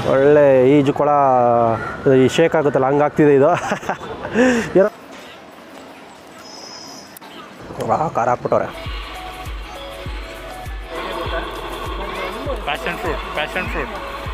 ಒಳ್ಳೆ ಈಜು ಕೊಳ ಈ ಶೇಕ್ ಆಗುತ್ತಲ್ಲ ಹಂಗಾಗ್ತಿದೆ ಇದು ಏನೋ ವಾ ಖಾರ ಹಾಕ್ಬಿಟ್ಟವ್ರೆ passion fruit passion fruit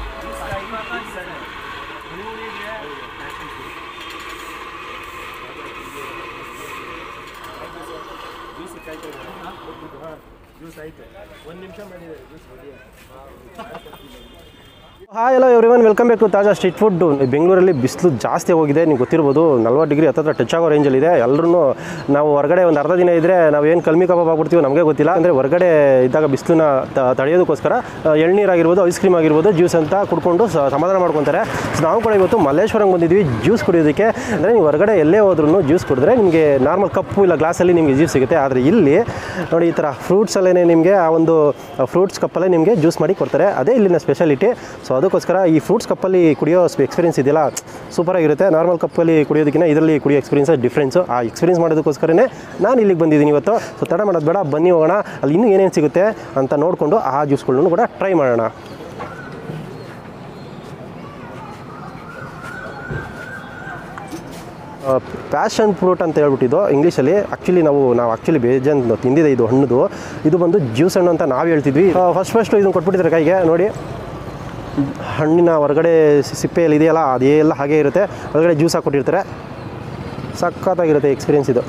hi ಎಲ್ಲ every one welcome back to ತಾಜಾ ಸ್ಟ್ರೀಟ್ ಫುಡ್ ಬೆಂಗಳೂರಲ್ಲಿ ಬಿಸಿಲು ಜಾಸ್ತಿ ಹೋಗಿದೆ ನೀವು ಗೊತ್ತಿರ್ಬೋದು ನಲ್ವತ್ತು ಡಿಗ್ರಿ ಹತ್ತತ್ರ ಟಚ್ ಆಗೋ ರೇಂಜಲ್ಲಿದೆ ಎಲ್ಲರೂ ನಾವು ಹೊರಗಡೆ ಒಂದು ಅರ್ಧ ದಿನ ಇದ್ದರೆ ನಾವು ಏನು ಕಲ್ಮಿ ಕಬಾಬ್ ಆಗ್ಬಿಡ್ತೀವಿ ನಮಗೆ ಗೊತ್ತಿಲ್ಲ ಅಂದರೆ ಹೊರಗಡೆ ಇದ್ದಾಗ ಬಿಸಿಲನ್ನ ತಡೆಯೋದಕ್ಕೋಸ್ಕರ ಆ, ಎಳ್ನೀರಾಗಿರ್ಬೋದು ಐಸ್ ಕ್ರೀಮ್ ಆಗಿರ್ಬೋದು ಜ್ಯೂಸ್ ಅಂತ ಕುಡ್ಕೊಂಡು ಸ- ಸಮಾಧಾನ ಮಾಡ್ಕೊತಾರೆ ಸೊ ನಾವು ಕೂಡ ಇವತ್ತು ಮಲ್ಲೇಶ್ವರಂಗೆ ಬಂದಿದ್ವಿ ಜ್ಯೂಸ್ ಕುಡಿಯೋದಕ್ಕೆ ಅಂದರೆ ನೀವು ಹೊರಗಡೆ ಎಲ್ಲೇ ಹೋದ್ರೂ ಜ್ಯೂಸ್ ಕುಡಿದ್ರೆ ನಿಮಗೆ ನಾರ್ಮಲ್ ಕಪ್ಪು ಇಲ್ಲ ಗ್ಲಾಸಲ್ಲಿ ನಿಮಗೆ ಜ್ಯೂಸ್ ಸಿಗುತ್ತೆ ಆದರೆ ಇಲ್ಲಿ ನೋಡಿ ಈ ಥರ ಫ್ರೂಟ್ಸಲ್ಲೇ ನಿಮಗೆ ಆ ಒಂದು ಫ್ರೂಟ್ಸ್ ಕಪ್ಪಲ್ಲೇ ನಿಮಗೆ ಜ್ಯೂಸ್ ಮಾಡಿ ಕೊಡ್ತಾರೆ ಅದೇ ಇಲ್ಲಿನ ಸ್ಪೆಷಾಲಿಟಿ ಸೊ ಅದಕ್ಕೋಸ್ಕರ ಈ ಫ್ರೂಟ್ಸ್ ಕಪ್ಪಲ್ಲಿ ಕುಡಿಯೋ ಎಕ್ಸ್ಪೀರಿಯನ್ಸ್ ಇದೆಯಲ್ಲ ಸೂಪರಾಗಿರುತ್ತೆ ನಾರ್ಮಲ್ ಕಪ್ಪಲ್ಲಿ ಕುಡಿಯೋದಕ್ಕಿಂತ ಇದರಲ್ಲಿ ಕುಡಿಯೋ ಎಕ್ಸ್ಪೀರಿಯನ್ಸ್ ಡಿಫ್ರೆನ್ಸು ಆ ಎಕ್ಸ್ಪೀರಿಯನ್ಸ್ ಮಾಡೋದಕ್ಕೋಸ್ಕರನೇ ನಾನು ಇಲ್ಲಿಗೆ ಬಂದಿದ್ದೀನಿ ಇವತ್ತು ಸೊ ತಡ ಮಾಡೋದು ಬೇಡ ಬನ್ನಿ ಹೋಗೋಣ ಅಲ್ಲಿ ಇನ್ನೂ ಏನೇನು ಸಿಗುತ್ತೆ ಅಂತ ನೋಡಿಕೊಂಡು ಆ ಜ್ಯೂಸ್ಗಳನ್ನು ಕೂಡ ಟ್ರೈ ಮಾಡೋಣ ಪ್ಯಾಷನ್ ಫ್ರೂಟ್ ಅಂತ ಹೇಳ್ಬಿಟ್ಟಿದ್ದು ಇಂಗ್ಲೀಷಲ್ಲಿ ಆ್ಯಕ್ಚುಲಿ ನಾವು ನಾವು ಆ್ಯಕ್ಚುಲಿ ಬೇಜನ್ ತಿಂದಿದೆ ಇದು ಹಣ್ಣುದು ಇದು ಬಂದು ಜ್ಯೂಸ್ ಹಣ್ಣು ಅಂತ ನಾವು ಹೇಳ್ತಿದ್ವಿ ಫಸ್ಟ್ ಫಸ್ಟು ಇದನ್ನು ಕೊಟ್ಬಿಟ್ಟಿದ್ದಾರೆ ಕೈಗೆ ನೋಡಿ ಹಣ್ಣಿನ ಹೊರಗಡೆ ಸಿ- ಸಿಪ್ಪೆಯಲ್ಲಿ ಇದೆಯಲ್ಲ ಅದೆಲ್ಲ ಹಾಗೆ ಇರುತ್ತೆ ಒಳಗಡೆ ಜ್ಯೂಸ್ ಹಾಕ್ಕೊಟ್ಟಿರ್ತಾರೆ ಸಖತ್ತಾಗಿರುತ್ತೆ ಎಕ್ಸ್ಪೀರಿಯನ್ಸ್ ಇದು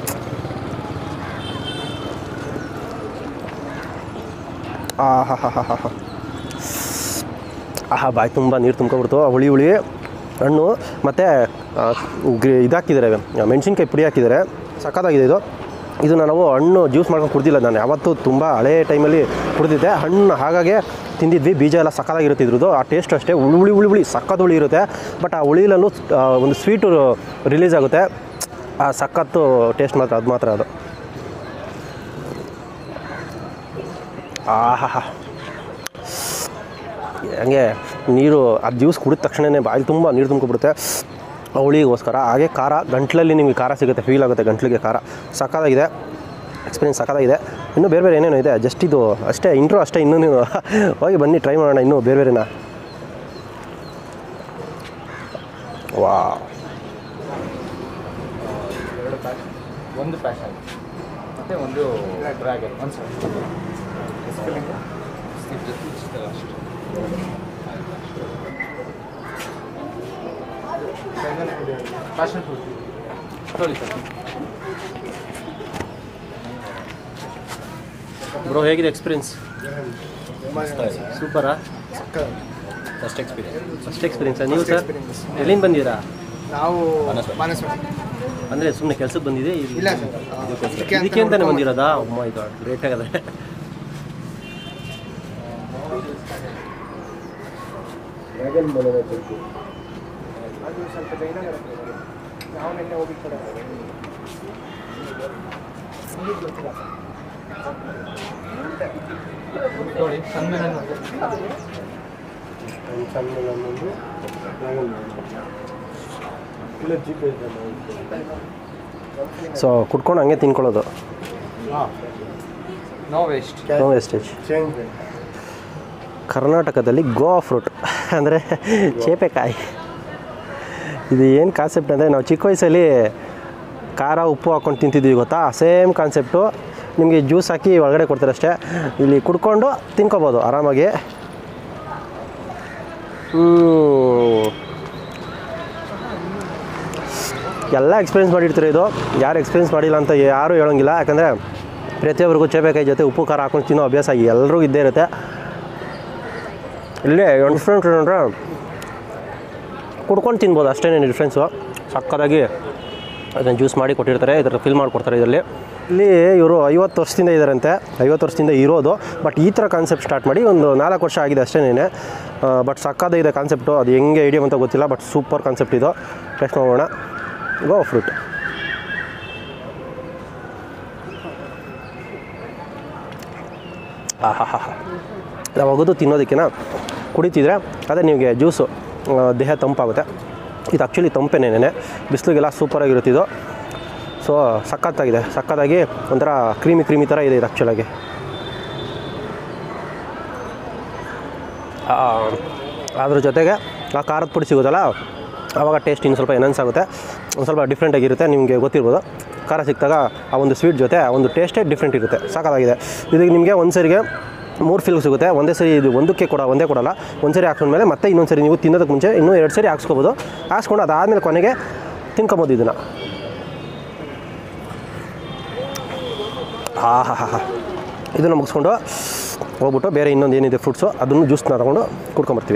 ಆಹಾ ಹಾ ಹಾ ಹಾ ಹಾ ಆಹಾ ಬಾಯಿ ತುಂಬ ನೀರು ತುಂಬ್ಕೊಬಿಡ್ತು ಹುಳಿ ಹುಳಿ ಹಣ್ಣು ಮತ್ತು ಇದಾಕಿದ್ದಾರೆ ಮೆಣಸಿನ್ಕಾಯಿ ಪುಡಿ ಹಾಕಿದ್ದಾರೆ ಸಖತ್ತಾಗಿದೆ ಇದು ಇದನ್ನು ನಾವು ಹಣ್ಣು ಜ್ಯೂಸ್ ಮಾಡ್ಕೊಂಡು ಕುಡ್ದಿಲ್ಲ ನಾನು ಯಾವತ್ತೂ ತುಂಬ ಹಳೇ ಟೈಮಲ್ಲಿ ಕುಡ್ದಿದ್ದೆ ಹಣ್ಣು ಹಾಗಾಗಿ ತಿಂದಿದ್ವಿ ಬೀಜ ಎಲ್ಲ ಸಖತ್ತಾಗಿರುತ್ತೆ ಇದ್ರದ್ದು ಆ ಟೇಸ್ಟ್ ಅಷ್ಟೇ ಹುಳಿ ಹುಳಿ ಹುಳಿ ಹುಳಿ ಸಖತ್ ಹುಳಿ ಇರುತ್ತೆ ಬಟ್ ಆ ಹುಳಿಲಲ್ಲೂ ಆ, ಒಂದು ಸ್ವೀಟು ರಿಲೀಸ್ ಆಗುತ್ತೆ ಆ ಸಖತ್ತು ಟೇಸ್ಟ್ ಮಾತ್ರ ಅದು ಮಾತ್ರ ಅದು ಆಹಾ ಹಂಗೆ ನೀರು ಆ ಜ್ಯೂಸ್ ಕುಡಿದ ತಕ್ಷಣವೇ ಬಾಯಲ್ಲಿ ತುಂಬ ನೀರು ತುಂಬ್ಕೊಬಿಡುತ್ತೆ ಅವಳಿಗೋಸ್ಕರ ಹಾಗೆ ಖಾರ ಗಂಟ್ಲಲ್ಲಿ ನಿಮಗೆ ಖಾರ ಸಿಗುತ್ತೆ ಫೀಲ್ ಆಗುತ್ತೆ ಗಂಟ್ಲಿಗೆ ಖಾರ ಸಕ್ಕತ್ತಾಗಿದೆ ಎಕ್ಸ್ಪೀರಿಯನ್ಸ್ ಸಕ್ಕತ್ತಾಗಿದೆ ಇನ್ನೂ ಬೇರೆ ಬೇರೆ ಏನೇನೋ ಇದೆ ಜಸ್ಟ್ ಇದು ಅಷ್ಟೇ ಇಂಟ್ರೋ ಅಷ್ಟೇ ಇನ್ನೂ ನೀವು ಹೋಗಿ ಬನ್ನಿ ಟ್ರೈ ಮಾಡೋಣ ಇನ್ನೂ ಬೇರೆ ಬೇರೆನಾ ವಾ ಎರಡು ಪ್ಯಾಕ್ ಒಂದು ಪ್ಯಾಷನ್ ಮತ್ತು ಒಂದು ಡ್ರ್ಯಾಗನ್ ಒಂದು ಸಲ ಪ್ಯಾಷನ್ ಫ್ರೂಟ್ ನೋಡಿ ಸರ್ ಬ್ರೋ ಹೇಗಿದೆ ಎಕ್ಸ್ಪೀರಿಯನ್ಸ್ ಸೂಪರಾ ಫಸ್ಟ್ ಎಕ್ಸ್ಪೀರಿಯನ್ಸ್ ಫಸ್ಟ್ ಎಕ್ಸ್ಪೀರಿಯನ್ಸ್ ನೀವು ಸರ್ ಎಲ್ಲಿಂದ ಬಂದಿರಾ ನಾವು ಮಾನಸ. ಮಾನಸವಾಡಿ ಅಂದರೆ ಸುಮ್ಮನೆ ಕೆಲ್ಸಕ್ಕೆ ಬಂದಿದೆ ಇದು- ಇಲ್ಲ ಸರ್ ಇದಕ್ಕೆ ಅಂತ ಇದಕ್ಕೆ ಅಂತಾನೆ ನೋಡ್ಕೊಂಡ್ ಬಂದಿರೋದಾ ಅಮ್ಮ ಇದು ಗ್ರೇಟ್ ಆಗದೆ ಅದು ಸ್ವಲ್ಪ ಜೈನಗರ ನಾವು ನಿನ್ನೆ ಹೋಗಿ ಕಡೆ ನೋಡಿ ಸಣ್ಣ ಹಣ್ಣು ಸೊ ಕುಡ್ಕೊಂಡು ಹಂಗೆ ತಿನ್ಕೊಳ್ಳೋದು ನೋ ವೇಸ್ಟ್ ನೋ ವೇಸ್ಟೇಜ್ ಕರ್ನಾಟಕದಲ್ಲಿ ಗೋವಾ ಫ್ರೂಟ್ ಅಂದರೆ ಚೇಪೆಕಾಯಿ ಇದು ಏನು ಕಾನ್ಸೆಪ್ಟ್ ಅಂದರೆ ನಾವು ಚಿಕ್ಕ ವಯಸ್ಸಲ್ಲಿ ಖಾರ ಉಪ್ಪು ಹಾಕ್ಕೊಂಡು ತಿಂತಿದ್ವಿ ಗೊತ್ತಾ ಸೇಮ್ ಕಾನ್ಸೆಪ್ಟು ನಿಮಗೆ ಜ್ಯೂಸ್ ಹಾಕಿ ಒಳಗಡೆ ಕೊಡ್ತಾರೆ ಅಷ್ಟೇ ಇಲ್ಲಿ ಕುಡ್ಕೊಂಡು ತಿನ್ಕೋಬೋದು ಆರಾಮಾಗಿ ಹ್ಮ್. ಎಲ್ಲ ಎಕ್ಸ್ಪೀರಿಯನ್ಸ್ ಮಾಡಿರ್ತಾರೆ ಇದು ಯಾರು ಎಕ್ಸ್ಪೀರಿಯನ್ಸ್ ಮಾಡಿಲ್ಲ ಅಂತ ಯಾರೂ ಹೇಳೋಂಗಿಲ್ಲ ಯಾಕಂದರೆ ಪ್ರತಿಯೊಬ್ಬರಿಗೂ ಚೇಪೆಕಾಯಿ ಜೊತೆ ಉಪ್ಪು ಖಾರ ಹಾಕೊಂಡು ತಿನ್ನೋ ಅಭ್ಯಾಸ ಎಲ್ಲರಿಗೂ ಇದ್ದೇ ಇರುತ್ತೆ ಇಲ್ಲೇ ಡಿಫ್ರೆಂಟ್ ಏನಂದ್ರೆ ಕುಡ್ಕೊಂಡು ತಿನ್ಬೋದು ಅಷ್ಟೇನೇ ಡಿಫ್ರೆನ್ಸು ಸಕ್ಕತ್ತಾಗಿ ಅದನ್ನು ಜ್ಯೂಸ್ ಮಾಡಿ ಕೊಟ್ಟಿರ್ತಾರೆ ಇದರ ಫಿಲ್ ಮಾಡಿಕೊಡ್ತಾರೆ ಇದರಲ್ಲಿ ಇಲ್ಲಿ ಇವರು ಐವತ್ತು ವರ್ಷದಿಂದ ಇದ್ದಾರಂತೆ ಐವತ್ತು ವರ್ಷದಿಂದ ಇರೋದು ಬಟ್ ಈ ಥರ ಕಾನ್ಸೆಪ್ಟ್ ಸ್ಟಾರ್ಟ್ ಮಾಡಿ ಒಂದು ನಾಲ್ಕು ವರ್ಷ ಆಗಿದೆ ಅಷ್ಟೇನೇ ಬಟ್ ಸಕ್ಕತ್ತಾಗಿದೆ ಕಾನ್ಸೆಪ್ಟು ಅದು ಹೆಂಗೆ ಐಡಿಯಾ ಅಂತ ಗೊತ್ತಿಲ್ಲ ಬಟ್ ಸೂಪರ್ ಕಾನ್ಸೆಪ್ಟ್ ಇದು ಟೆಸ್ಟ್ ಮಾಡೋಣ ಗೋ ಫ್ರೂಟ್ ಆಹಾ ಹಾ ಯಾವಾಗದು ತಿನ್ನೋದಕ್ಕಿಂತ ಕುಡಿತಿದ್ರೆ ಅದೇ ನಿಮಗೆ ಜ್ಯೂಸು ಆ, ದೇಹ ತಂಪಾಗುತ್ತೆ ಇದು ಆ್ಯಕ್ಚುಲಿ ತಂಪೇನೇನೆ ಬಿಸಿಲಿಗೆಲ್ಲ ಸೂಪರಾಗಿರುತ್ತೆ ಇದು ಸೊ ಸಖತ್ತಾಗಿದೆ ಸಖತ್ತಾಗಿ ಒಂಥರ ಕ್ರೀಮಿ ಕ್ರೀಮಿ ಥರ ಇದೆ ಇದು ಆ್ಯಕ್ಚುಲಾಗಿ ಅದ್ರ ಜೊತೆಗೆ ಆ ಖಾರದ ಪುಡಿ ಸಿಗೋದಲ್ಲ ಆವಾಗ ಟೇಸ್ಟ್ ಇನ್ನು ಸ್ವಲ್ಪ ಎನನ್ಸ್ ಆಗುತ್ತೆ ಒಂದು ಸ್ವಲ್ಪ ಡಿಫ್ರೆಂಟ್ ಆಗಿರುತ್ತೆ ನಿಮಗೆ ಗೊತ್ತಿರ್ಬೋದು ಖಾರ ಸಿಕ್ಕಿದಾಗ ಆ ಒಂದು ಸ್ವೀಟ್ ಜೊತೆ ಆ ಒಂದು ಟೇಸ್ಟೇ ಡಿಫ್ರೆಂಟ್ ಇರುತ್ತೆ ಸಾಕಾಗಿದೆ ಇದು ನಿಮಗೆ ಒಂದು ಸರಿಗೆ ಮೂರು ಫಿಲ್ ಸಿಗುತ್ತೆ ಒಂದೇ ಸರಿ ಇದು ಒಂದಕ್ಕೆ ಕೊಡ ಒಂದೇ ಕೊಡಲ್ಲ ಒಂದು ಸರಿ ಹಾಕ್ಕೊಂಡ್ಮೇಲೆ ಮತ್ತೆ ಇನ್ನೊಂದು ಸರಿ ನೀವು ತಿನ್ನೋದಕ್ಕೆ ಮುಂಚೆ ಇನ್ನೂ ಎರಡು ಸರಿ ಹಾಕ್ಸ್ಕೊಬೋದು ಹಾಕ್ಸ್ಕೊಂಡು ಅದಾದಮೇಲೆ ಕೊನೆಗೆ ತಿನ್ಕೊಬೋದು ಇದನ್ನು ಹಾ ಹಾ ಹಾ ಹಾ ಇದನ್ನು ಮುಗಿಸ್ಕೊಂಡು ಹೋಗ್ಬಿಟ್ಟು ಬೇರೆ ಇನ್ನೊಂದು ಏನಿದೆ ಫ್ರೂಟ್ಸು ಅದನ್ನು ಜ್ಯೂಸ್ನ ತಗೊಂಡು ಕುಡ್ಕೊಂಬರ್ತೀವಿ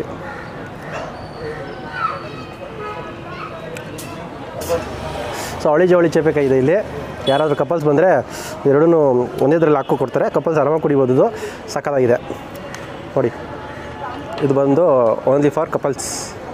ಸೊ ಅವಳಿ ಜವಳಿ ಚೇಪೆಕಾಯಿ ಇದೆ ಇಲ್ಲಿ ಯಾರಾದರೂ ಕಪಲ್ಸ್ ಬಂದರೆ ಎರಡೂ ಒಂದೇದ್ರಲ್ಲಿ ಹಾಕೋ ಕೊಡ್ತಾರೆ ಕಪಲ್ಸ್ ಆರಾಮಾಗಿ ಕುಡಿಬೋದು ಇದು ಸಕ್ಕತ್ತಾಗಿದೆ ನೋಡಿ ಇದು ಬಂದು ಓನ್ಲಿ ಫಾರ್ ಕಪಲ್ಸ್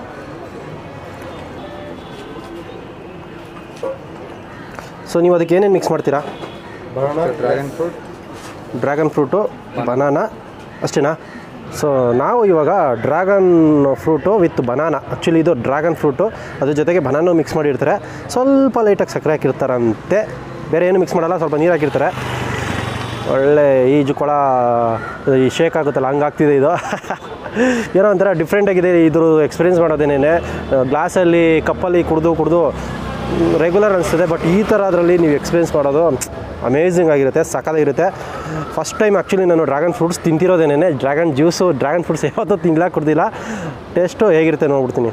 ಸೊ ನೀವು ಅದಕ್ಕೆ ಏನೇನು ಮಿಕ್ಸ್ ಮಾಡ್ತೀರಾ dragon fruit dragon fruit banana ಅಷ್ಟೇನಾ ಸೊ ನಾವು ಇವಾಗ dragon fruit with banana actually ಇದು ಡ್ರ್ಯಾಗನ್ ಫ್ರೂಟು ಅದ್ರ ಜೊತೆಗೆ ಬನಾನು ಮಿಕ್ಸ್ ಮಾಡಿರ್ತಾರೆ ಸ್ವಲ್ಪ ಲೈಟಾಗಿ ಸಕ್ಕರೆ ಹಾಕಿರ್ತಾರಂತೆ ಬೇರೆ ಏನು ಮಿಕ್ಸ್ ಮಾಡಲ್ಲ ಸ್ವಲ್ಪ ನೀರು ಹಾಕಿರ್ತಾರೆ ಒಳ್ಳೆ ಈಜು ಕೊಳ ಈ ಶೇಕ್ ಆಗುತ್ತಲ್ಲ ಹಂಗೆ ಆಗ್ತಿದೆ ಇದು ಏನೋ ಒಂಥರ ಡಿಫ್ರೆಂಟ್ ಆಗಿದೆ ಇದ್ರ ಎಕ್ಸ್ಪೀರಿಯೆನ್ಸ್ ಮಾಡೋದೇನೇನೆ ಗ್ಲಾಸಲ್ಲಿ ಕಪ್ಪಲ್ಲಿ ಕುಡಿದು ಕುಡಿದು ರೆಗ್ಯುಲರ್ ಅನಿಸ್ತದೆ ಬಟ್ ಈ ಥರ ಅದರಲ್ಲಿ ನೀವು ಎಕ್ಸ್ಪೀರಿಯೆನ್ಸ್ ಮಾಡೋದು ಅಮೇಝಿಂಗ್ ಆಗಿರುತ್ತೆ ಸಕ್ಕತ್ತಾಗಿರುತ್ತೆ ಫಸ್ಟ್ ಟೈಮ್ ಆ್ಯಕ್ಚುಲಿ ನಾನು ಡ್ರ್ಯಾಗನ್ ಫ್ರೂಟ್ಸ್ ತಿಂತಿರೋದೇನೆ ಡ್ರ್ಯಾಗನ್ ಜ್ಯೂಸು ಡ್ರ್ಯಾಗನ್ ಫ್ರೂಟ್ಸ್ ಯಾವತ್ತೂ ತಿನ್ಲಾಕ ಕೊಡ್ದಿಲ್ಲ ಟೇಸ್ಟು ಹೇಗಿರುತ್ತೆ ನೋಡ್ಬಿಡ್ತೀನಿ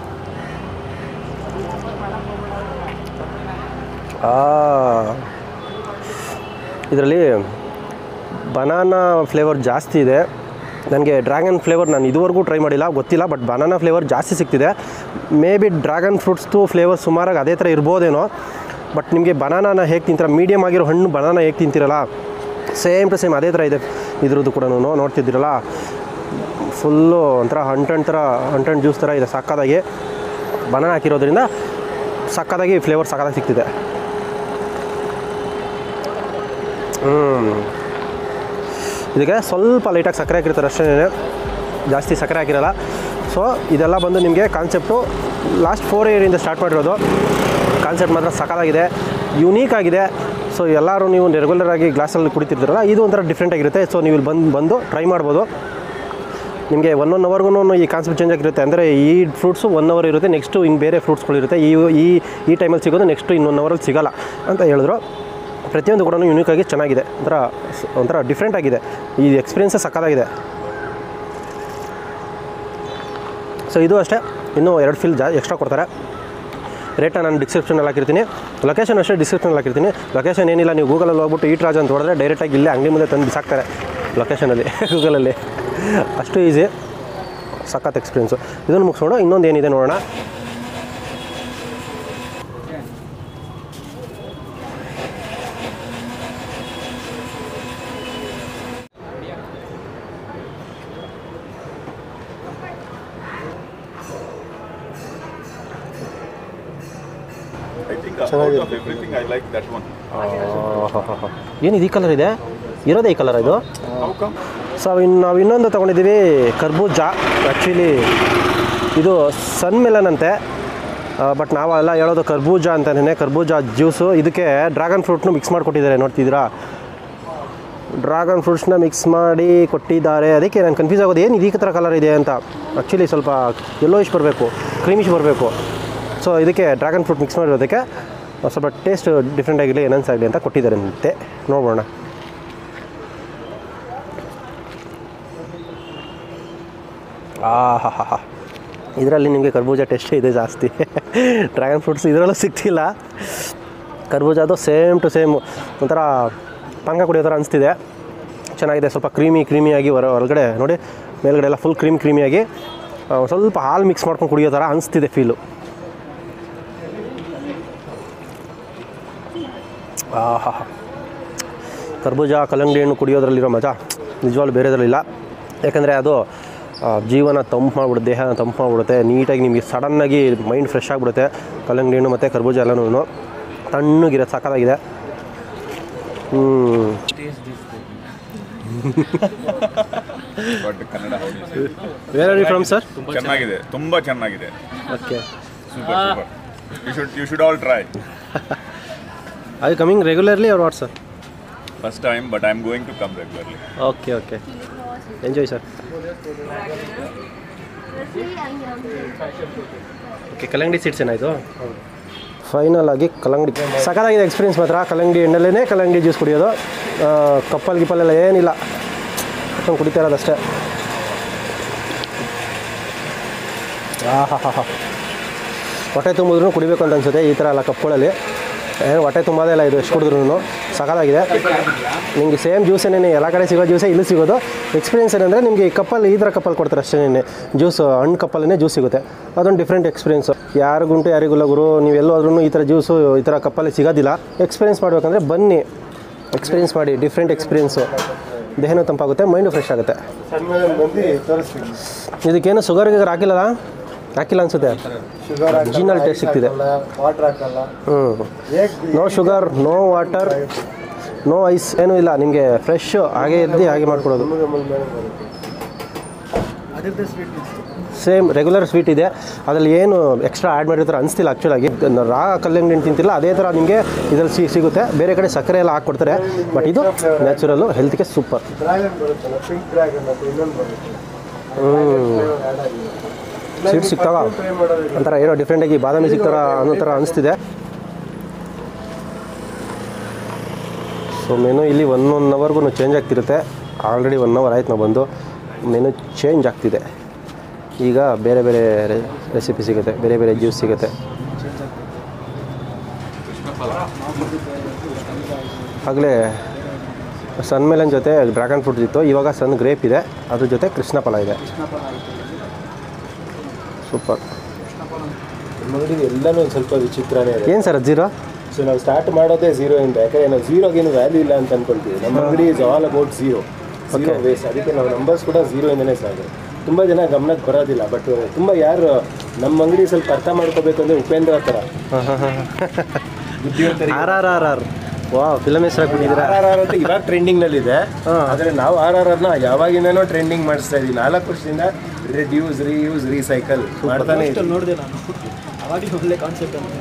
ಇದರಲ್ಲಿ ಬನಾನಾ ಫ್ಲೇವರ್ ಜಾಸ್ತಿ ಇದೆ ನನಗೆ ಡ್ರ್ಯಾಗನ್ ಫ್ಲೇವರ್ ನಾನು ಇದುವರೆಗೂ ಟ್ರೈ ಮಾಡಿಲ್ಲ ಗೊತ್ತಿಲ್ಲ ಬಟ್ ಬನಾನಾ ಫ್ಲೇವರ್ ಜಾಸ್ತಿ ಸಿಗ್ತಿದೆ ಮೇ ಬಿ ಡ್ರ್ಯಾಗನ್ ಫ್ರೂಟ್ಸ್ದು ಫ್ಲೇವರ್ ಸುಮಾರಾಗಿ ಅದೇ ಥರ ಇರ್ಬೋದೇನೋ ಬಟ್ ನಿಮಗೆ ಬನಾನಾನ ಹೇಗೆ ತಿಂತೀರ ಮೀಡಿಯಮ್ ಆಗಿರೋ ಹಣ್ಣು ಬನಾನಾ ಹೇಗೆ ತಿಂತೀರಲ್ಲ ಸೇಮ್ ಟು ಸೇಮ್ ಅದೇ ಥರ ಇದೆ ಇದ್ರದ್ದು ಕೂಡ ನೋಡ್ತಿದ್ದೀರಲ್ಲ ಫುಲ್ಲು ಒಂಥರ ಹಂಟಣ್ ಥರ ಹಂಟಣ್ ಜ್ಯೂಸ್ ಥರ ಇದೆ ಸಕ್ಕದಾಗಿ ಬನಾನಾ ಹಾಕಿರೋದ್ರಿಂದ ಸಕ್ಕದಾಗಿ ಫ್ಲೇವರ್ ಸಕ್ಕದಾಗಿ ಸಿಗ್ತಿದೆ ಹ್ಞೂ ಇದಕ್ಕೆ ಸ್ವಲ್ಪ ಲೈಟಾಗಿ ಸಕ್ಕರೆ ಹಾಕಿರ್ತಾರೆ ಅಷ್ಟೇ ಜಾಸ್ತಿ ಸಕ್ಕರೆ ಹಾಕಿರಲ್ಲ ಸೊ ಇದೆಲ್ಲ ಬಂದು ನಿಮಗೆ ಕಾನ್ಸೆಪ್ಟು ಲಾಸ್ಟ್ ಫೋರ್ ಇಯರಿಂದ ಸ್ಟಾರ್ಟ್ ಮಾಡಿರೋದು ಕಾನ್ಸೆಪ್ಟ್ ಮಾತ್ರ ಸಕ್ಕತ್ತಾಗಿದೆ ಯುನೀಕ್ ಆಗಿದೆ ಸೊ ಎಲ್ಲರೂ ನೀವು ರೆಗ್ಯುಲರ್ ಆಗಿ ಗ್ಲಾಸಲ್ಲಿ ಕುಡಿತಿರ್ತೀರಲ್ಲ ಇದು ಒಂಥರ ಡಿಫ್ರೆಂಟ್ ಆಗಿರುತ್ತೆ ಸೊ ನೀವು ಇಲ್ಲಿ ಬಂದು ಬಂದು ಟ್ರೈ ಮಾಡ್ಬೋದು ನಿಮಗೆ ಒನ್ ಒನ್ ಅವರ್ಗೂ ಈ ಕಾನ್ಸೆಪ್ಟ್ ಚೇಂಜ್ ಆಗಿರುತ್ತೆ ಅಂದರೆ ಈ ಫ್ರೂಟ್ಸು ಒನ್ ಅವರ್ ಇರುತ್ತೆ ನೆಕ್ಸ್ಟು ಹಿಂಗೆ ಬೇರೆ ಫ್ರೂಟ್ಸ್ಗಳಿರುತ್ತೆ ಈ ಈ ಈ ಟೈಮಲ್ಲಿ ಸಿಗೋದು ನೆಕ್ಸ್ಟು ಇನ್ನೊಂದು ಅವರಲ್ಲಿ ಸಿಗೋಲ್ಲ ಅಂತ ಹೇಳಿದ್ರು ಪ್ರತಿಯೊಂದು ಕೂಡ ಯುನೀಕ್ ಆಗಿ ಚೆನ್ನಾಗಿದೆ ಒಂಥರ ಸ್- ಒಂಥರ ಡಿಫ್ರೆಂಟ್ ಆಗಿದೆ ಈ ಎಕ್ಸ್ಪೀರಿಯನ್ಸೇ ಸಕ್ಕತ್ತಾಗಿದೆ ಸೊ ಇದು ಅಷ್ಟೇ ಇನ್ನೂ ಎರಡು ಫಿಲ್ ಜಾ ಎಕ್ಸ್ಟ್ರಾ ಕೊಡ್ತಾರೆ ರೇಟ್ನ ನಾನು ಡಿಸ್ಕ್ರಿಪ್ಷನಲ್ಲಿ ಹಾಕಿರ್ತೀನಿ ಲೊಕೇಶನ್ ಅಷ್ಟೇ ಡಿಸ್ಕ್ರಿಪ್ಷನಲ್ಲಿ ಹಾಕಿರ್ತೀನಿ ಲೊಕೇಶನ್ ಏನಿಲ್ಲ ನೀವು ಗೂಗಲಲ್ಲಿ ಹೋಗ್ಬಿಟ್ಟು ಈಟ್ ರಾಜ್ ಅಂತ ಹೊಡೆದ್ರೆ ಡೈರೆಕ್ಟಾಗಿ ಇಲ್ಲೇ ಅಂಗಡಿ ಮುಂದೆ ತಂದು ಬಿಸಾಕ್ತಾರೆ ಲೊಕೇಶನಲ್ಲಿ ಗೂಗಲಲ್ಲಿ ಅಷ್ಟು ಈಸಿ ಸಖತ್ ಎಕ್ಸ್ಪೀರಿಯನ್ಸು ಇದನ್ನು ಮುಗಿಸ್ಕೊಂಡು ಇನ್ನೊಂದು ಏನಿದೆ ನೋಡೋಣ I think uh, out of everything, I like that one. ಏನಿದು ಈ ಕಲರ್ ಇದೆ ಇರೋದೇ ಈ ಕಲರ್ ಇದು How come? ಸೊ ಇನ್ನು ನಾವು ಇನ್ನೊಂದು ತೊಗೊಂಡಿದ್ದೀವಿ ಕರ್ಬೂಜ ಆ್ಯಕ್ಚುಲಿ ಇದು ಸನ್ ಮೆಲನ್ ಅಂತೆ ಬಟ್ ನಾವೆಲ್ಲ ಹೇಳೋದು ಕರ್ಬೂಜ ಅಂತಲೇ ಕರ್ಬೂಜ ಜ್ಯೂಸು ಇದಕ್ಕೆ ಡ್ರ್ಯಾಗನ್ ಫ್ರೂಟ್ನು ಮಿಕ್ಸ್ ಮಾಡಿಕೊಟ್ಟಿದ್ದಾರೆ ನೋಡ್ತಿದ್ದೀರಾ ಡ್ರ್ಯಾಗನ್ ಫ್ರೂಟ್ಸ್ನ ಮಿಕ್ಸ್ ಮಾಡಿ ಕೊಟ್ಟಿದ್ದಾರೆ ಅದಕ್ಕೆ ನಾನು ಕನ್ಫ್ಯೂಸ್ ಆಗೋದು ಏನು ಇದಕ್ಕೆ ಥರ ಕಲರ್ ಇದೆ ಅಂತ ಆ್ಯಕ್ಚುಲಿ ಸ್ವಲ್ಪ ಯೆಲ್ಲೋಯಿಶ್ ಬರಬೇಕು ಕ್ರೀಮಿಶ್ ಬರಬೇಕು ಸೊ ಇದಕ್ಕೆ ಡ್ರ್ಯಾಗನ್ ಫ್ರೂಟ್ ಮಿಕ್ಸ್ ಮಾಡಿರೋದಕ್ಕೆ ಸ್ವಲ್ಪ ಟೇಸ್ಟ್ ಡಿಫ್ರೆಂಟ್ ಆಗಿರಲಿ ಏನನ್ಸ್ ಆಗಲಿ ಅಂತ ಕೊಟ್ಟಿದ್ದಾರೆ ಅಂತೆ ನೋಡೋಣ ಆಹಾ ಹಾ ಇದರಲ್ಲಿ ನಿಮಗೆ ಕರ್ಬೂಜ ಟೇಸ್ಟ್ ಇದೆ ಜಾಸ್ತಿ ಡ್ರ್ಯಾಗನ್ ಫ್ರೂಟ್ಸ್ ಇದರಲ್ಲೂ ಸಿಗ್ತಿಲ್ಲ ಕರ್ಬೂಜ ಅದು ಸೇಮ್ ಟು ಸೇಮ್ ಒಂಥರ ಪಾನಕ ಕುಡಿಯೋ ಥರ ಅನಿಸ್ತಿದೆ ಚೆನ್ನಾಗಿದೆ ಸ್ವಲ್ಪ ಕ್ರೀಮಿ ಕ್ರೀಮಿಯಾಗಿ ಹೊರ ಹೊರಗಡೆ ನೋಡಿ ಮೇಲ್ಗಡೆ ಎಲ್ಲ ಫುಲ್ ಕ್ರೀಮ್ ಕ್ರೀಮಿಯಾಗಿ ಆ, ಸ್ವಲ್ಪ ಹಾಲು ಮಿಕ್ಸ್ ಮಾಡ್ಕೊಂಡು ಕುಡಿಯೋ ಥರ ಅನಿಸ್ತಿದೆ ಫೀಲು ಆಹಾ ಕರ್ಬೂಜ ಕಲ್ಲಂಗಡಿ ಹಣ್ಣು ಕುಡಿಯೋದ್ರಲ್ಲಿರೋ ಮಜಾ ನಿಜವಾಗ್ಲೂ ಬೇರೆದ್ರಲ್ಲಿಲ್ಲ ಯಾಕಂದರೆ ಅದು ಆ, ಜೀವನ ತಂಪು ಮಾಡಿಬಿಡುತ್ತೆ ದೇಹನ ತಂಪು ಮಾಡಿಬಿಡುತ್ತೆ ನೀಟಾಗಿ ನಿಮಗೆ ಸಡನ್ನಾಗಿ ಮೈಂಡ್ ಫ್ರೆಶ್ ಆಗಿಬಿಡುತ್ತೆ ಕಲ್ಲಂಗಡಿ ಹಣ್ಣು ಮತ್ತು ಕರ್ಬೂಜ ಎಲ್ಲನೂ ತಣ್ಣಗಿರೋ ಸಕ್ಕತ್ತಾಗಿದೆ ಹ್ಞೂ But Kannada how do you say? Where are you from sir ಚೆನ್ನಾಗಿದೆ ತುಂಬಾ ಚೆನ್ನಾಗಿದೆ okay super super you should you should all try I coming regularly or what sir first time but I am going to come regularly okay okay enjoy sir okay ಕಲ್ಲಂಗಡಿ seeds ಏನಾಯಿತು final ಆಗಿ ಕಲ್ಲಂಗಡಿ ಸಖತ್ತಾಗಿದೆ experience ಮಾತ್ರ ಕಲ್ಲಂಗಡಿ ಎಣ್ಣೆಲೇ ಕಲ್ಲಂಗಡಿ juice ಕುಡಿಯೋದು ಆ, ಕಪ್ಪಲ್ ಗಿಪ್ಪಲೆಲ್ಲ ಏನಿಲ್ಲ ಅಷ್ಟೊಂದು ಕುಡಿತಾ ಇರೋದಷ್ಟೇ ಆಹಾ ಹಾ ಹಾ ಹೊಟ್ಟೆ ತುಂಬಿದ್ರೂ ಕುಡಿಬೇಕು ಅಂತ ಅನ್ಸುತ್ತೆ ಈ ಥರ ಎಲ್ಲ ಕಪ್ಪುಗಳಲ್ಲಿ ಏನು ಹೊಟ್ಟೆ ತುಂಬೋದೇ ಇಲ್ಲ ಇದು ಎಷ್ಟು ಕುಡಿದ್ರೂ ಸಖತ್ತಾಗಿದೆ ನಿಮಗೆ ಸೇಮ್ ಜ್ಯೂಸೇನೇ ಎಲ್ಲ ಕಡೆ ಸಿಗೋ ಜ್ಯೂಸೇ ಇಲ್ಲಿ ಸಿಗೋದು ಎಕ್ಸ್ಪೀರಿಯನ್ಸ್ ಏನಂದರೆ ನಿಮಗೆ ಈ ಕಪ್ಪಲ್ಲಿ ಈ ಥರ ಕಪ್ಪಲ್ಲಿ ಕೊಡ್ತಾರೆ ಅಷ್ಟೇ ಜ್ಯೂಸ್ ಹಣ್ಣು ಕಪ್ಪಲ್ಲೇ ಜ್ಯೂಸ್ ಸಿಗುತ್ತೆ ಅದೊಂದು ಡಿಫ್ರೆಂಟ್ ಎಕ್ಸ್ಪೀರಿಯನ್ಸು ಯಾರಿಗುಂಟು ಯಾರಿಗಿಲ್ಲ ಗುರು ನೀವು ಎಲ್ಲೋದ್ರೂ ಈ ಥರ ಜ್ಯೂಸು ಈ ಥರ ಕಪ್ಪಲ್ಲಿ ಸಿಗೋದಿಲ್ಲ ಎಕ್ಸ್ಪೀರಿಯನ್ಸ್ ಮಾಡಬೇಕಂದ್ರೆ ಬನ್ನಿ ಎಕ್ಸ್ಪೀರಿಯನ್ಸ್ ಮಾಡಿ ಡಿಫ್ರೆಂಟ್ ಎಕ್ಸ್ಪೀರಿಯನ್ಸು ದೇಹನೂ ತಂಪಾಗುತ್ತೆ ಮೈಂಡು ಫ್ರೆಶ್ ಆಗುತ್ತೆ ಸಣ್ಣ ಮೇಲೆ ಬಂದು ತೋರಿಸ್ತೀನಿ ಇದಕ್ಕೇನು ಶುಗರ್ ಗಿಗರ್ ಹಾಕಿಲ್ಲಲ್ಲ ಹಾಕಿಲ್ಲ ಅನ್ಸುತ್ತೆ ಶುಗರ್ Original taste ಸಿಗ್ತಿದೆ. ವಾಟರ್ ಹಾಕಲ್ಲ ಹ್ಞೂ ಹೇಗ್ no sugar no water no ice ಏನೂ ಇಲ್ಲ ನಿಮಗೆ ಫ್ರೆಶ್ ಹಾಗೆ ಇದ್ದು ಹಾಗೆ ಮಾಡ್ಕೊಡೋದು ಅದರದ್ದು ಸ್ವೀಟ್ ಸೇಮ್ ರೆಗ್ಯುಲರ್ ಸ್ವೀಟ್ ಇದೆ ಅದರಲ್ಲಿ ಏನು ಎಕ್ಸ್ಟ್ರಾ ಆ್ಯಡ್ ಮಾಡಿರ್ತಾರೆ ಅನಿಸ್ತಿಲ್ಲ ಆ್ಯಕ್ಚುಲಾಗಿ ರಾ ಕಲ್ಲಂಗಡಿ ಹಣ್ಣು ತಿಂತಿಲ್ಲ ಅದೇ ಥರ ನಿಮಗೆ ಇದರಲ್ಲಿ ಸಿ ಸಿಗುತ್ತೆ ಬೇರೆ ಕಡೆ ಸಕ್ಕರೆ ಎಲ್ಲ ಹಾಕ್ಕೊಡ್ತಾರೆ ಬಟ್ ಇದು ನ್ಯಾಚುರಲ್ಲು ಹೆಲ್ತ್ಗೆ ಸೂಪರ್ ಡ್ರ್ಯಾಗನ್ ಬರುತ್ತಲ್ಲ ಪಿಂಕ್ ಡ್ರ್ಯಾಗನ್ ಅಂತ ಇನ್ನೊಂದು ಬರುತ್ತೆ ಸ್ವೀಟ್ ಸಿಗ್ತಾವ ಟ್ರೈ ಮಾಡೋದು ಒಂಥರ ಏನೋ ಡಿಫ್ರೆಂಟಾಗಿ ಬಾದಾಮಿ ಸಿಗ್ತಾರ ಅನ್ನೋ ಥರ ಅನಿಸ್ತಿದೆ ಸೊ ಮೆನು ಇಲ್ಲಿ ಒನ್ ಒನ್ ಅವರ್ಗೂ ಚೇಂಜ್ ಆಗ್ತಿರುತ್ತೆ ಆಲ್ರೆಡಿ ಒನ್ ಅವರ್ ಆಯ್ತು ನಾವು ಬಂದು ಮೆನು ಚೇಂಜ್ ಆಗ್ತಿದೆ ಈಗ ಬೇರೆ ಬೇರೆ ರೆಸಿಪಿ ಸಿಗುತ್ತೆ ಬೇರೆ ಬೇರೆ ಜ್ಯೂಸ್ ಸಿಗುತ್ತೆ ಆಗಲೇ ಸನ್ ಮೇಲನ್ ಜೊತೆ ಡ್ರ್ಯಾಗನ್ ಫ್ರೂಟ್ ಇತ್ತು ಇವಾಗ ಸನ್ ಗ್ರೇಪ್ ಇದೆ ಅದ್ರ ಜೊತೆ ಕೃಷ್ಣ ಫಲ ಇದೆ ಸೂಪರ್ ಅಂಗಡಿ ಎಲ್ಲನೂ ಒಂದು ಸ್ವಲ್ಪ ವಿಚಿತ್ರನೇ ಇದೆ ಏನು ಸರ್ ಜೀರೋ ಸೊ ನಾವು ಸ್ಟಾರ್ಟ್ ಮಾಡೋದೇ ಝೀರೋ ಇಂದ ಯಾಕಂದ್ರೆ ನಾವು ಝೀರೋಗೇನು ವ್ಯಾಲ್ಯೂ ಇಲ್ಲ ಅಂತ ಅನ್ಕೊಳ್ತೀವಿ ನಮ್ಮ ಅಂಗಡಿ is all about zero zero waste ಅದಕ್ಕೆ ನಾವು ನಂಬರ್ಸ್ ಕೂಡ ಝೀರೋ ಇಂದನೇ ಸಾಕು ತುಂಬ ಜನ ಗಮನಕ್ಕೆ ಬರೋದಿಲ್ಲ ಬಟ್ ತುಂಬ ಯಾರು ನಮ್ಮ ಅಂಗಡಿ ಸ್ವಲ್ಪ ಅರ್ಥ ಮಾಡ್ಕೋಬೇಕು ಅಂದರೆ ಉಪೇಂದ್ರ ಥರ ಬುದ್ಧಿವಂತರಿಗೆ ಆರ್ ಆರ್ ಆರ್ ಆರ್ ವಾ ಫಿಲಮ್ ಹೆಸರು ಹಾಕ್ಬಿಟ್ಟಿದ್ದೀರಾ ಆರ್ ಆರ್ ಅಂತ ಇವಾಗ ಟ್ರೆಂಡಿಂಗ್ ನಲ್ಲಿ ಇದೆ ಆದ್ರೆ ನಾವು ಆರ್ ಆರ್ ಆರ್ನ ಯಾವಾಗಿಂದನೋ ಟ್ರೆಂಡಿಂಗ್ ಮಾಡಿಸ್ತಾ ಇದೀವಿ ನಾಲ್ಕು ವರ್ಷದಿಂದ ರಿಡ್ಯೂಸ್ ರೀಯೂಸ್ ರೀಸೈಕಲ್ ಮಾಡ್ತಾನೆ ಇದೀವಿ. ನೋಡಿದೆ ನಾನು ಅವಾಗಿನ ಒಳ್ಳೆ ಕಾನ್ಸೆಪ್ಟ್ ಅಂತ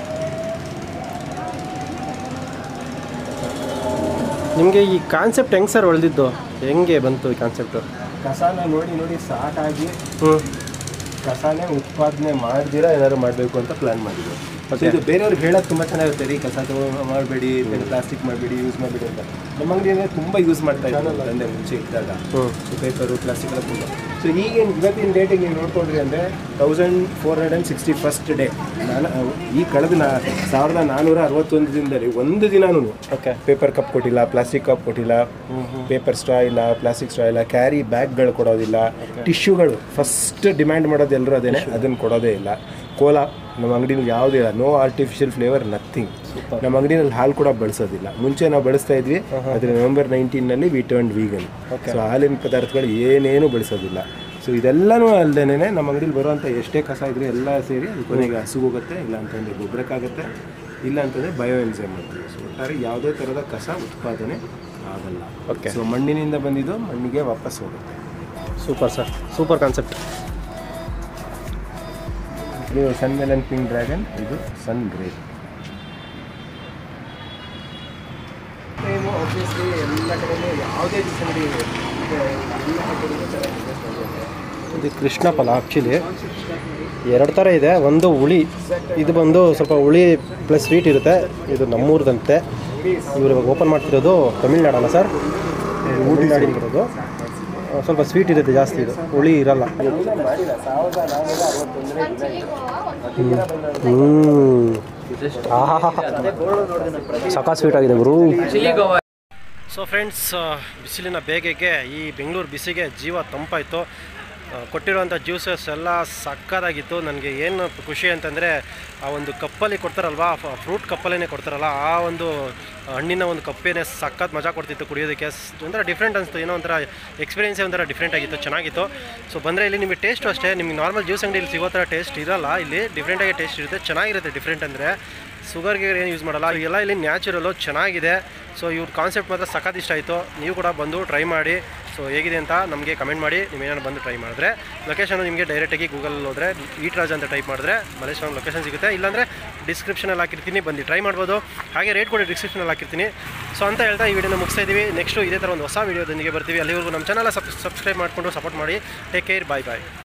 ನಿಮಗೆ ಈ ಕಾನ್ಸೆಪ್ಟ್ ಹೆಂಗೆ ಸರ್ ಹೊಳ್ದಿದ್ದು ಹೆಂಗೆ ಬಂತು ಈ ಕಾನ್ಸೆಪ್ಟು ಕಸಾನ ನೋಡಿ ನೋಡಿ ಸಾಕಾಗಿ ಹ್ಞೂ ಕಸಾನೇ ಉತ್ಪಾದನೆ ಮಾಡ್ದಿರಾ ಏನಾದ್ರು ಮಾಡಬೇಕು ಅಂತ ಪ್ಲಾನ್ ಮಾಡಿದ್ವಿ ಸೊ ಇದು ಬೇರೆಯವ್ರಿಗೆ ಹೇಳೋದು ತುಂಬ ಚೆನ್ನಾಗಿರುತ್ತೆ ರೀ ಕಸ ಮಾಡಬೇಡಿ ಪ್ಲಾಸ್ಟಿಕ್ ಮಾಡಬೇಡಿ ಯೂಸ್ ಮಾಡಬೇಡಿ ಅಂತ ನಮ್ಮ ಅಂಗಡಿಯಲ್ಲಿ ತುಂಬ ಯೂಸ್ ಮಾಡ್ತಾ ಇದ್ದಾರೆ ತಂದೆ ಮುಂಚೆ ಇದ್ದಾಗ ಪೇಪರು ಪ್ಲಾಸ್ಟಿಕ್ ಎಲ್ಲ ತುಂಬ ಸೊ ಈಗೇನು ಇವತ್ತಿನ ಡೇಟಿಗೆ ನೀವು ನೋಡ್ಕೊಂಡ್ರಿ ಅಂದರೆ thousand four hundred and sixty first day ನಾನು ಈ ಕಳೆದ ನಾ ಸಾವಿರದ ನಾನ್ನೂರ ಅರವತ್ತೊಂದು ದಿನದಲ್ಲಿ ಒಂದು ದಿನಾನು ಓಕೆ ಪೇಪರ್ ಕಪ್ ಕೊಟ್ಟಿಲ್ಲ ಪ್ಲಾಸ್ಟಿಕ್ ಕಪ್ ಕೊಟ್ಟಿಲ್ಲ ಪೇಪರ್ ಸ್ಟ್ರಾ ಇಲ್ಲ ಪ್ಲಾಸ್ಟಿಕ್ ಸ್ಟ್ರಾ ಇಲ್ಲ ಕ್ಯಾರಿ ಬ್ಯಾಗ್ಗಳು ಕೊಡೋದಿಲ್ಲ ಟಿಶ್ಯೂಗಳು ಫಸ್ಟ್ ಡಿಮ್ಯಾಂಡ್ ಮಾಡೋದು ಎಲ್ಲರೂ ಅದೇನೆ ಅದನ್ನು ಕೊಡೋದೇ ಇಲ್ಲ ಕೋಲಾ ನಮ್ಮ ಅಂಗಡಿನಲ್ಲಿ ಯಾವುದೇ ಇಲ್ಲ ನೋ ಆರ್ಟಿಫಿಷಿಯಲ್ ಫ್ಲೇವರ್ ನಥಿಂಗ್ ನಮ್ಮ ಅಂಗಡಿನಲ್ಲಿ ಹಾಲು ಕೂಡ ಬಳಸೋದಿಲ್ಲ ಮುಂಚೆ ನಾವು ಬಳಸ್ತಾ ಇದ್ವಿ ಆದರೆ ನವೆಂಬರ್ ನೈನ್ಟೀನಲ್ಲಿ ವಿ ಟರ್ನ್ ವೀಗನ್ ಸೊ ಹಾಲಿನ ಪದಾರ್ಥಗಳು ಏನೇನು ಬಳಸೋದಿಲ್ಲ ಸೊ ಇದೆಲ್ಲನೂ ಅಲ್ಲದೇನೆ ನಮ್ಮ ಅಂಗಡಿಲಿ ಬರುವಂಥ ಎಷ್ಟೇ ಕಸ ಇದ್ರೆ ಎಲ್ಲ ಸೇರಿ ಅದು ಕೊನೆಗೆ ಹಸುಗೋಗುತ್ತೆ ಇಲ್ಲ ಅಂತಂದರೆ ಗೊಬ್ಬರಕ್ಕಾಗುತ್ತೆ ಇಲ್ಲ ಅಂತಂದರೆ ಬಯೋ ಎನ್ಸೈಮ್ ಮಾಡ್ತೀವಿ ಸೊ ಒಟ್ಟಾರೆ ಯಾವುದೇ ಥರದ ಕಸ ಉತ್ಪಾದನೆ ಆಗಲ್ಲ Okay. ಸೊ ಮಣ್ಣಿನಿಂದ ಬಂದಿದ್ದು ಮಣ್ಣಿಗೆ ವಾಪಸ್ ಹೋಗುತ್ತೆ ಸೂಪರ್ ಸರ್ ಸೂಪರ್ ಕಾನ್ಸೆಪ್ಟ್ ಇದು ಸನ್ ಮೆಲನ್ ಪಿಂಕ್ ಡ್ರ್ಯಾಗನ್ ಇದು ಸನ್ ಗ್ರೇಪ್ ಟೈಮು ಆಬ್ವಿಯಸ್ಲಿ ಎಲ್ಲ ಕಡೆಯೂ ಯಾವುದೇ ಜ್ಯೂಸ್ ಅಂಗಡಿ ಇದೆ ಎಲ್ಲ ಕಡೆಯೂ ಚೆನ್ನಾಗಿದೆ ಇದು ಕೃಷ್ಣ ಫಲ ಆ್ಯಕ್ಚುಲಿ ಎರಡು ಥರ ಇದೆ ಒಂದು ಹುಳಿ ಇದು ಬಂದು ಸ್ವಲ್ಪ ಹುಳಿ ಪ್ಲಸ್ ಸ್ವೀಟ್ ಇರುತ್ತೆ ಇದು ನಮ್ಮೂರದಂತೆ ಇವರು ಇವಾಗ ಓಪನ್ ಮಾಡ್ತಿರೋದು ತಮಿಳ್ನಾಡಲ್ಲ ಸರ್ ತಮಿಳ್ನಾಡಿರೋದು ಆ, ಸ್ವಲ್ಪ ಸ್ವೀಟ್ ಇರುತ್ತೆ ಜಾಸ್ತಿ ಇದು ಹುಳಿ ಇರಲ್ಲ ಹ್ಞೂ ಆಹಾ ಸಖಾ ಸ್ವೀಟ್ ಆಗಿದೆ ಗುರು ಸೊ ಫ್ರೆಂಡ್ಸ್ ಬಿಸಿಲಿನ ಬೇಗೆಗೆ ಈ ಬೆಂಗಳೂರು ಬಿಸಿಗೆ ಜೀವ ತಂಪಾಯಿತು ಕೊಟ್ಟಿರುವಂಥ ಜ್ಯೂಸಸ್ ಎಲ್ಲ ಸಕ್ಕದಾಗಿತ್ತು ನನಗೆ ಏನು ಖುಷಿ ಅಂತಂದರೆ ಆ ಒಂದು ಕಪ್ಪಲ್ಲಿ ಕೊಡ್ತಾರಲ್ವಾ ಫ್ರೂಟ್ ಕಪ್ಪಲ್ಲೇ ಕೊಡ್ತಾರಲ್ಲ ಆ ಒಂದು ಹಣ್ಣಿನ ಒಂದು ಕಪ್ಪೇನೆ ಸಖತ್ ಮಜಾ ಕೊಡ್ತಿತ್ತು ಕುಡಿಯೋದಕ್ಕೆ ಸ್- ಒಂಥರ ಡಿಫ್ರೆಂಟ್ ಅನಿಸ್ತು ಏನೋ ಒಂಥರ ಎಕ್ಸ್ಪೀರಿಯನ್ಸೇ ಒಂಥರ ಡಿಫ್ರೆಂಟ್ ಆಗಿತ್ತು ಚೆನ್ನಾಗಿತ್ತು ಸೊ ಬಂದರೆ ಇಲ್ಲಿ ನಿಮಗೆ ಟೇಸ್ಟು ಅಷ್ಟೇ ನಿಮಗೆ ನಾರ್ಮಲ್ ಜ್ಯೂಸ್ ಅಂಗಡಿಯಲ್ಲಿ ಸಿಗೋ ಥರ ಟೇಸ್ಟ್ ಇರಲ್ಲ ಇಲ್ಲಿ ಡಿಫ್ರೆಂಟಾಗಿ ಟೇಸ್ಟ್ ಇರುತ್ತೆ ಚೆನ್ನಾಗಿರುತ್ತೆ ಡಿಫ್ರೆಂಟ್ ಅಂದರೆ ಸುಗರ್ಗೆ ಏನು ಯೂಸ್ ಮಾಡಲ್ಲ ಎಲ್ಲ ಇಲ್ಲಿ ನ್ಯಾಚುರಲು ಚೆನ್ನಾಗಿದೆ ಸೊ ಇವ್ರ ಕಾನ್ಸೆಪ್ಟ್ ಮಾತ್ರ ಸಖತ್ ಇಷ್ಟ ಆಯಿತು ನೀವು ಕೂಡ ಬಂದು ಟ್ರೈ ಮಾಡಿ ಸೊ ಹೇಗಿದೆ ಅಂತ ನಮಗೆ ಕಮೆಂಟ್ ಮಾಡಿ ನೀವೇನಾದ್ರು ಬಂದು ಟ್ರೈ ಮಾಡಿದ್ರೆ ಲೊಕೇಶನ್ ನಿಮಗೆ ಡೈರೆಕ್ಟಾಗಿ ಗೂಗಲಲ್ಲಿ ಹೋದರೆ ಈಟ್ ರಾಜ್ ಅಂತ ಟೈಪ್ ಮಾಡಿದ್ರೆ ಮಲೇಶ್ವರಂ ಲೊಕೇಶನ್ ಸಿಗುತ್ತೆ ಇಲ್ಲಾಂದರೆ ಡಿಸ್ಕ್ರಿಪ್ಷನಲ್ಲಿ ಹಾಕಿರ್ತೀನಿ ಬಂದು ಟ್ರೈ ಮಾಡ್ಬೋದು ಹಾಗೆ ರೇಟ್ ಕೂಡ ಡಿಸ್ಕ್ರಿಪ್ಷನಲ್ಲಿ ಹಾಕಿರ್ತೀನಿ ಸೊ ಅಂತ ಹೇಳ್ತಾ ಈ ವಿಡಿಯೋನ ಮುಗಿಸ್ತಾ ಇದ್ದೀವಿ ನೆಕ್ಸ್ಟು ಇದೇ ಥರ ಒಂದು ಹೊಸ ವೀಡಿಯೋದೊಂದಿಗೆ ಬರ್ತೀವಿ ಅಲ್ಲಿವರೆಗೂ ನಮ್ಮ ಚಾನಲ್ ಸಬ್ ಸಬ್ಸ್ಕ್ರೈಬ್ ಮಾಡಿಕೊಂಡು ಸಪೋರ್ಟ್ ಮಾಡಿ ಟೇಕ್ ಕೇರ್ ಬಾಯ್ ಬಾಯ್